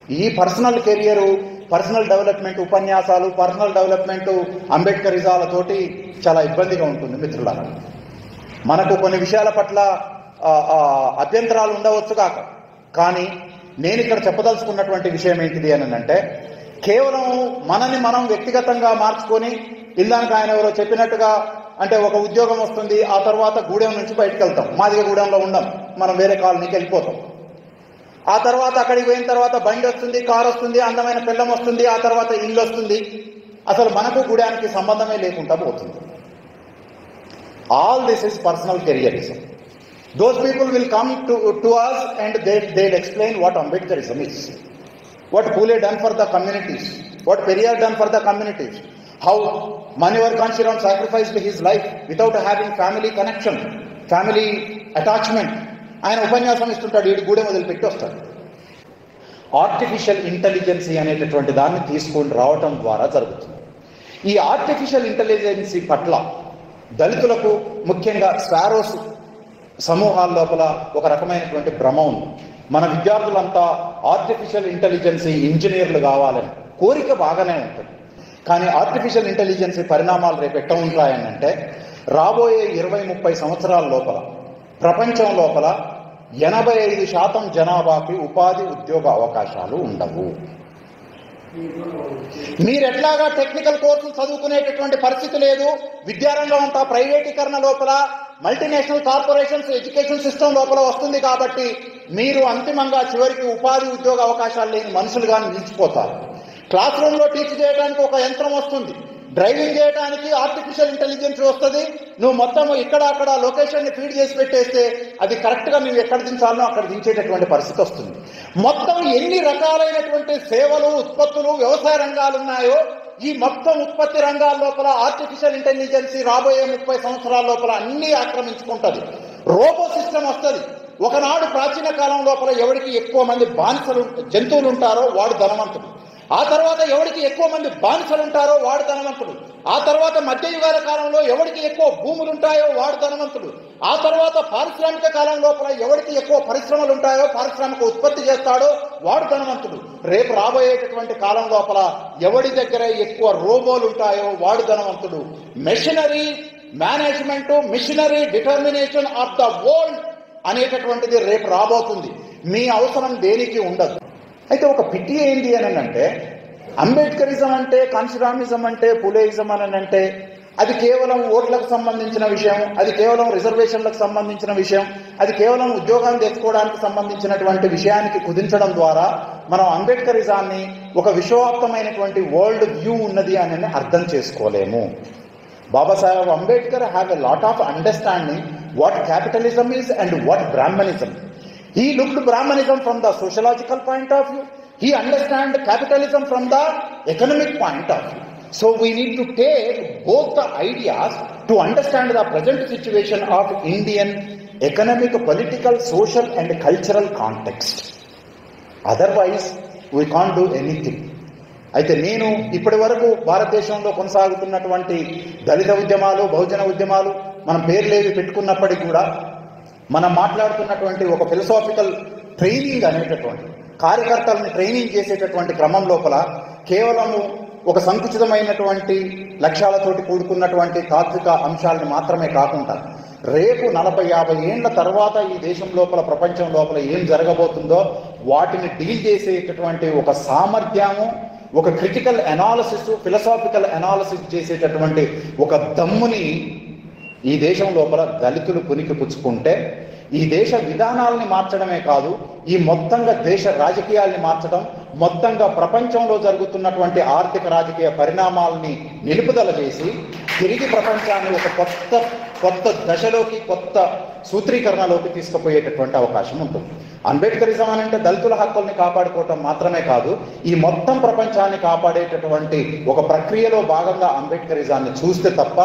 ఈ personal career personal development ఉపన్యాసాలు personal development అంబేద్కరిజాలతోటి చాలా ఇబ్బందిగా ఉంటుంది మిత్రులారా మనకు కొన్ని విషయాల పట్ల ఆ, ఆ, అభ్యంతరాలు ఉండవచ్చు కాక కానీ నేను ఇక్కడ చెప్పదలుచుకున్నటువంటి విషయం ఏంటిది అని అంటే కేవలం మనని మనం వ్యక్తిగతంగా మార్చుకొని ఇందాక ఆయన ఎవరో చెప్పినట్టుగా అంటే ఒక ఉద్యోగం వస్తుంది ఆ తర్వాత గూడెం నుంచి బయటకు వెళ్తాం మాదిగ గూడెంలో ఉండం మనం వేరే కాలనీకి వెళ్ళిపోతాం ఆ తర్వాత అక్కడికి పోయిన తర్వాత బండి వస్తుంది కారు వస్తుంది అందమైన పిల్లం వస్తుంది ఆ తర్వాత ఇల్లు వస్తుంది అసలు మనకు గుడానికి సంబంధమే లేకుండా పోతుంది all this is personal careerism those people will come to to us and they they explain what Ambedkarism is what Pule done for the communities, what Periyar done for the communities, how Manivar Kanchiram sacrificed his life without having family connection, family attachment. ఆయన ఉపన్యాసం ఇస్తుంటాడు వీడి గూడెం వదిలిపెట్టి వస్తాడు artificial intelligence అనేటటువంటి దాన్ని తీసుకొని రావటం ద్వారా జరుగుతుంది ఈ ఆర్టిఫిషియల్ ఇంటెలిజెన్సీ పట్ల దళితులకు ముఖ్యంగా స్పారోస్ సమూహాల లోపల ఒక రకమైనటువంటి భ్రమ ఉంది మన విద్యార్థులంతా ఆర్టిఫిషియల్ ఇంటెలిజెన్సీ ఇంజనీర్లు కావాలని కోరిక బాగానే ఉంటుంది కానీ ఆర్టిఫిషియల్ ఇంటెలిజెన్సీ పరిణామాలు రేపు ఎట్ట ఉంటాయని అంటే రాబోయే ఇరవై ముప్పై సంవత్సరాల లోపల ప్రపంచం లోపల ఎనభై ఐదు శాతం జనాభాకి ఉపాధి ఉద్యోగ అవకాశాలు ఉండవు మీరు ఎట్లాగా టెక్నికల్ కోర్సులు చదువుకునేటటువంటి పరిస్థితి లేదు విద్యారంగం అంతా ప్రైవేటీకరణ లోపల మల్టీనేషనల్ కార్పొరేషన్స్ ఎడ్యుకేషన్ సిస్టమ్ లోపల వస్తుంది కాబట్టి మీరు అంతిమంగా చివరికి ఉపాధి ఉద్యోగ అవకాశాలు లేని మనుషులుగా నిలిచిపోతారు క్లాస్ రూమ్ లో టీచ్ చేయడానికి ఒక యంత్రం వస్తుంది డ్రైవింగ్ చేయడానికి ఆర్టిఫిషియల్ ఇంటెలిజెన్స్ వస్తుంది నువ్వు మొత్తం ఇక్కడ అక్కడ లొకేషన్ ని ఫీడ్ చేసి పెట్టేస్తే అది కరెక్ట్ గా నువ్వు ఎక్కడ దించాలనో అక్కడ దించేటటువంటి పరిస్థితి వస్తుంది మొత్తం ఎన్ని రకాలైనటువంటి సేవలు ఉత్పత్తులు వ్యవసాయ రంగాలు ఉన్నాయో ఈ మొత్తం ఉత్పత్తి రంగాల లోపల ఆర్టిఫిషియల్ ఇంటెలిజెన్స్ రాబోయే ముప్పై సంవత్సరాల లోపల అన్ని ఆక్రమించుకుంటది రోబో సిస్టమ్ వస్తుంది ఒకనాడు ప్రాచీన కాలం లోపల ఎవరికి ఎక్కువ మంది బానిసలు జంతువులు ఉంటారో వాడు ధనవంతుడు ఆ తర్వాత ఎవరికి ఎక్కువ మంది బానిసలు ఉంటారో వాడు ధనవంతుడు ఆ తర్వాత మధ్యయుగాల కాలంలో ఎవరికి ఎక్కువ భూములు ఉంటాయో వాడు ధనవంతుడు ఆ తర్వాత పారిశ్రామిక కాలం లోపల ఎవరికి ఎక్కువ పరిశ్రమలు ఉంటాయో పారిశ్రామిక ఉత్పత్తి చేస్తాడో వాడు ధనవంతుడు రేపు రాబోయేటటువంటి కాలం లోపల ఎవడి దగ్గర ఎక్కువ రోబోలు ఉంటాయో వాడు ధనవంతుడు machinery management missionary determination of the world అనేటటువంటిది రేపు రాబోతుంది మీ అవసరం దేనికి ఉండదు అయితే ఒక పిటి ఏంటి అని అంటే అంబేద్కరిజం అంటే కాన్షిరామిజం అంటే పులేయిజం అని అంటే అది కేవలం ఓట్లకు సంబంధించిన విషయం అది కేవలం రిజర్వేషన్లకు సంబంధించిన విషయం అది కేవలం ఉద్యోగాన్ని తెచ్చుకోవడానికి సంబంధించినటువంటి విషయానికి కుదించడం ద్వారా మనం అంబేద్కరిజాన్ని ఒక విశ్వవ్యాప్తమైనటువంటి వరల్డ్ వ్యూ ఉన్నది అని అర్థం చేసుకోలేము Babasaheb Ambedkar have a lot of understanding what capitalism is and what Brahmanism He looked Brahmanism from the sociological point of view. He understand capitalism from the economic point of view. So we need to take both the ideas to understand the present situation of Indian economic, political, social and cultural context. Otherwise, we can't do anything. అయితే నేను ఇప్పటి వరకు భారతదేశంలో కొనసాగుతున్నటువంటి దళిత ఉద్యమాలు బహుజన ఉద్యమాలు మనం పేర్లేవి పెట్టుకున్నప్పటికీ కూడా మనం మాట్లాడుతున్నటువంటి ఒక ఫిలసాఫికల్ ట్రైనింగ్ అనేటటువంటి కార్యకర్తలను ట్రైనింగ్ చేసేటటువంటి క్రమం లోపల కేవలము ఒక సంకుచితమైనటువంటి లక్ష్యాలతోటి కూడుకున్నటువంటి తాత్విక అంశాలను మాత్రమే కాకుండా రేపు నలభై యాభై ఏండ్ల తర్వాత ఈ దేశం లోపల ప్రపంచం లోపల ఏం జరగబోతుందో వాటిని డీల్ చేసేటటువంటి ఒక సామర్థ్యము ఒక క్రిటికల్ అనాలసిస్ ఫిలసాఫికల్ అనాలసిస్ చేసేటటువంటి ఒక దమ్ముని ఈ దేశం లోపల దళితులు పునికి పుచ్చుకుంటే ఈ దేశ విధానాలని మార్చడమే కాదు ఈ మొత్తంగా దేశ రాజకీయాల్ని మార్చడం మొత్తంగా ప్రపంచంలో జరుగుతున్నటువంటి ఆర్థిక రాజకీయ పరిణామాలని నిలుపుదల చేసి తిరిగి ప్రపంచాన్ని ఒక కొత్త కొత్త దశలోకి కొత్త సూత్రీకరణలోకి తీసుకుపోయేటటువంటి అవకాశం ఉంటుంది అంబేద్కరిజం అని అంటే దళితుల హక్కుల్ని కాపాడుకోవటం మాత్రమే కాదు ఈ మొత్తం ప్రపంచాన్ని కాపాడేటటువంటి ఒక ప్రక్రియలో భాగంగా అంబేద్కరిజాన్ని చూస్తే తప్ప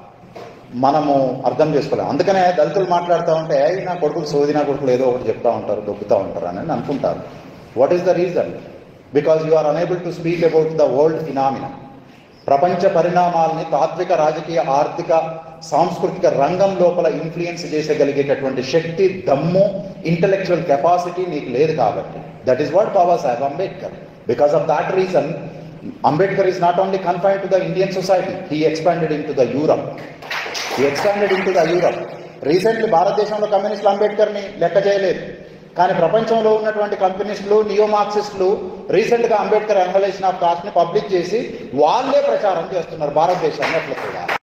మనము అర్థం చేసుకోలేము అందుకనే దళితులు మాట్లాడుతూ ఉంటే "ఏయ్, నా కొడుకులు సోది నా కొడుకులు ఏదో ఒకటి చెప్తా ఉంటారు దొబ్బుతూ ఉంటారు అని అనుకుంటారు what is the reason because you are unable to speak about the world phenomena ప్రపంచ పరిణామాల్ని తాత్విక రాజకీయ ఆర్థిక సాంస్కృతిక రంగం లోపల ఇన్ఫ్లుయెన్స్ చేసగలిగేటటువంటి శక్తి దమ్ము ఇంటలెక్చువల్ కెపాసిటీ నీకు లేదు కాబట్టి That is what Baba Sahib Ambedkar. Because of that reason, Ambedkar is not only confined to the Indian society, he expanded into the Europe. He expanded into the Europe. Recently భారతదేశంలో కమ్యూనిస్టులు అంబేద్కర్ని లెక్క చేయలేదు కానీ ప్రపంచంలో ఉన్నటువంటి కమ్యూనిస్టులు నియో మార్క్సిస్టులు recent గా అంబేద్కర్ అనలైజేషన్ ఆఫ్ కాస్ట్ ని పబ్లిక్ చేసి వాళ్ళే ప్రచారం చేస్తున్నారు భారతదేశాన్ని అట్లా కూడా